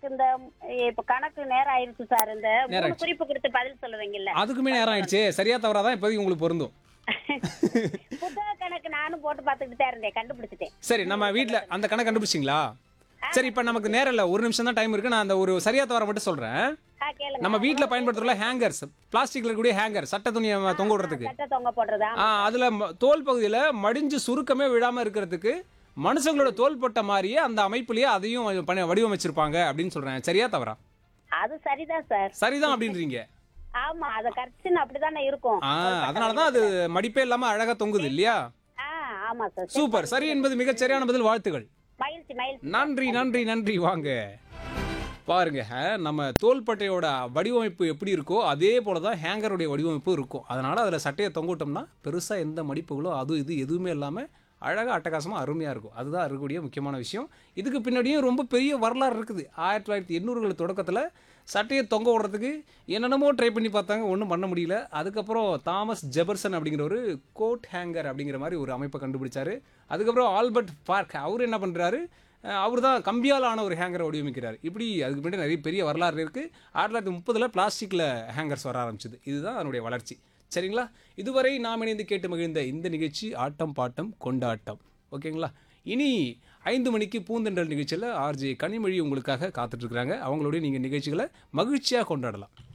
எனக்கு இந்த இப்ப கணக்கு நேரம் ஆயிருச்சு சார் இந்த மூணு ஆயிடுச்சு. குறிப்பு கொடுத்து பதில் சொல்லுவீங்கல்ல அதுக்குமே நேரம் ஆயிடுச்சு சரியா தவறாதான் இப்போதைக்கு உங்களுக்கு பொருந்தும் புத்தக கணக்கு நானும் போட்டு பார்த்துக்கிட்டு தான் இருந்தேன் கண்டுபிடிச்சிட்டேன் சரி நம்ம வீட்ல அந்த கணக்கு கண்டுபிடிச்சிங்களா சரி இப்போ நமக்கு நேரம் இல்லை ஒரு நிமிஷம் தான் டைம் இருக்கு நான் அந்த ஒரு சரியா தவற மட்டும் சொல்றேன் ஆ, கேளுங்க நம்ம வீட்டில் பயன்படுத்துகிற ஹேங்கர்ஸ் பிளாஸ்டிக்ல இருக்கக்கூடிய ஹேங்கர் சட்டை துணியை தொங்க விடுறதுக்கு சட்டை தொங்க போடுறதா ஆ, அதுல ம- தோல் பகுதியில மடிஞ்சு சுருக்கமே விழாம இருக்கிறதுக்கு மனுஷங்களோட தோல் பட்ட மாதிரியே அந்த அமைப்புலயே அதையும் பண்ண- வடிவமைச்சிருப்பாங்க அப்படின்னு சொல்றேன் சரியா தவறா அது சரிதான் சார் சரிதான் அப்படின்றீங்க ஆமா அது கரெக்ஷன் அப்படிதானே இருக்கும் ஆ அதனாலதான் அது மடிப்பே இல்லாம அழகா தொங்குது இல்லையா ஆ ஆமா சார் சூப்பர் சரி என்பது மிகச் சரியான பதில் வாழ்த்துகள் மகிழ்ச்சி மகிழ்ச்சி நன்றி நன்றி நன்றி வாங்க பாருங்க ஆ, நம்ம தோள்பட்டையோட வடிவமைப்பு எப்படி இருக்கோ அதே போல தான் ஹேங்கருடைய வடிவமைப்பு இருக்கும் அதனால அதில் சட்டையை தொங்கிட்டோம்னா பெருசாக எந்த மடிப்புகளோ அது இது எதுவுமே இல்லாமல் அழகாக அட்டகாசமாக அருமையாக இருக்கும் அதுதான் இருக்கக்கூடிய முக்கியமான விஷயம் இதுக்கு பின்னாடியும் ரொம்ப பெரிய வரலாறு இருக்குது ஆயிரத்தி தொள்ளாயிரத்தி எண்ணூறுகள் தொடக்கத்தில் சட்டையை தொங்க விடுறதுக்கு என்னென்னமோ ட்ரை பண்ணி பார்த்தாங்க ஒன்றும் பண்ண முடியல அதுக்கப்புறம் தாமஸ் ஜெபர்சன் அப்படிங்கிற ஒரு கோட் ஹேங்கர் அப்படிங்கிற மாதிரி ஒரு அமைப்பை கண்டுபிடிச்சாரு அதுக்கப்புறம் ஆல்பர்ட் பார்க் அவர் என்ன பண்ணுறாரு அவர் தான் கம்பியால் ஆன ஒரு ஹேங்கரை வடிவமைக்கிறார் இப்படி அதுக்கு முன்னாடி நிறைய பெரிய வரலாறு இருக்குது ஆயிரத்தி தொள்ளாயிரத்தி முப்பதில் பிளாஸ்டிக்கில் ஹேங்கர்ஸ் வர ஆரம்பிச்சது இதுதான் அதனுடைய வளர்ச்சி சரிங்களா இதுவரை நாம் இணைந்து கேட்டு மகிழ்ந்த இந்த நிகழ்ச்சி ஆட்டம் பாட்டம் கொண்டாட்டம் ஓகேங்களா இனி ஐந்து மணிக்கு பூந்தென்றல் நிகழ்ச்சியில் ஆர்ஜே கனிமொழி உங்களுக்காக காத்துட்ருக்குறாங்க அவங்களோட நீங்கள் நிகழ்ச்சிகளை மகிழ்ச்சியாக கொண்டாடலாம்